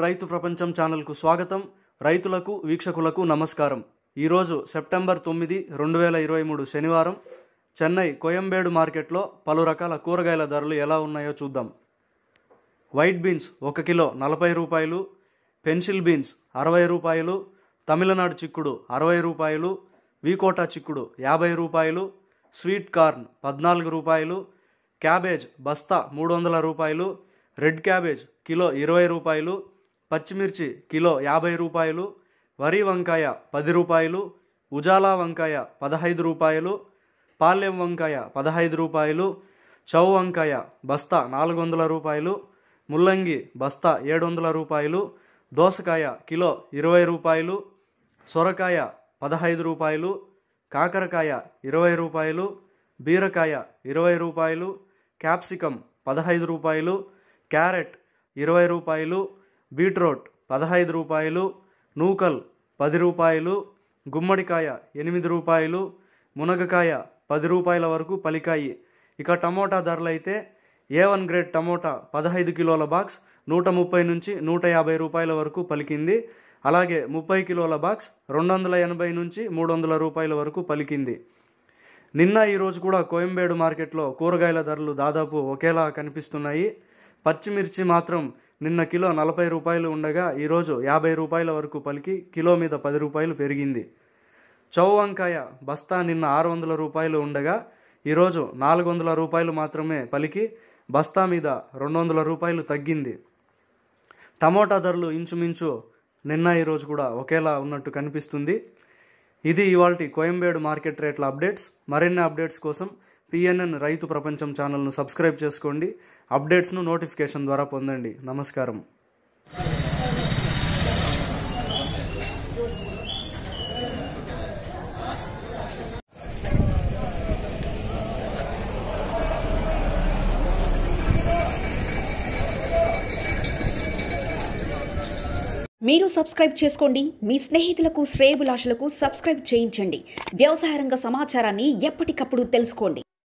రైతు ప్రపంచం ఛానల్కు స్వాగతం రైతులకు వీక్షకులకు నమస్కారం ఈరోజు సెప్టెంబర్ తొమ్మిది రెండు వేల ఇరవై మూడు శనివారం చెన్నై కోయంబేడు మార్కెట్లో పలు రకాల కూరగాయల ధరలు ఎలా ఉన్నాయో చూద్దాం వైట్ బీన్స్ ఒక కిలో నలభై రూపాయలు పెన్సిల్ బీన్స్ అరవై రూపాయలు తమిళనాడు చిక్కుడు అరవై రూపాయలు వీకోటా చిక్కుడు యాభై రూపాయలు స్వీట్ కార్న్ పద్నాలుగు రూపాయలు క్యాబేజ్ బస్తా మూడు వందల రూపాయలు రెడ్ క్యాబేజ్ కిలో ఇరవై రూపాయలు పచ్చిమిర్చి కిలో యాభై రూపాయలు వరి వంకాయ పది రూపాయలు ఉజాలా వంకాయ పదహైదు రూపాయలు పాలెం వంకాయ పదహైదు రూపాయలు చౌ వంకాయ బస్తా నాలుగు వందల రూపాయలు ముల్లంగి బస్తా ఏడు వందల రూపాయలు దోసకాయ కిలో ఇరవై రూపాయలు సొరకాయ పదహైదు రూపాయలు కాకరకాయ ఇరవై రూపాయలు బీరకాయ ఇరవై రూపాయలు క్యాప్సికం పదహైదు రూపాయలు క్యారెట్ ఇరవై రూపాయలు బీట్రూట్ పదహైదు రూపాయలు నూకల్ పది రూపాయలు గుమ్మడికాయ ఎనిమిది రూపాయలు మునగకాయ పది రూపాయల వరకు పలికాయి ఇక టమోటా ధరలు అయితే ఏ వన్ గ్రేడ్ టమోటా పదహైదు కిలోల బాక్స్ నూట ముప్పై నుంచి నూట యాభై రూపాయల వరకు పలికింది అలాగే ముప్పై కిలోల బాక్స్ రెండు వందల ఎనభై నుంచి మూడు వందల రూపాయల వరకు పలికింది నిన్న ఈరోజు కూడా కోయంబేడు మార్కెట్లో కూరగాయల ధరలు దాదాపు ఒకేలా కనిపిస్తున్నాయి పచ్చిమిర్చి మాత్రం నిన్న కిలో నలభై రూపాయలు ఉండగా ఈరోజు యాభై రూపాయల వరకు పలికి కిలో మీద పది రూపాయలు పెరిగింది చౌ వంకాయ బస్తా నిన్న ఆరు వందల రూపాయలు ఉండగా ఈరోజు నాలుగు వందల రూపాయలు మాత్రమే పలికి బస్తా మీద రెండు వందల రూపాయలు తగ్గింది టమోటా ధరలు ఇంచుమించు నిన్న ఈరోజు కూడా ఒకేలా ఉన్నట్టు కనిపిస్తుంది ఇది ఇవాల్టి కోయంబేడు మార్కెట్ రేట్ల అప్డేట్స్ మరిన్ని అప్డేట్స్ కోసం పిఎన్ఎన్ రైతు ప్రపంచం ఛానల్ను సబ్స్క్రైబ్ చేసుకోండి అప్డేట్స్ను నోటిఫికేషన్ ద్వారా పొందండి నమస్కారం మీరు సబ్స్క్రైబ్ చేసుకోండి మీ స్నేహితులకు శ్రేయభిలాషులకు సబ్స్క్రైబ్ చేయించండి వ్యవసాయ రంగ సమాచారాన్ని ఎప్పటికప్పుడు తెలుసుకోండి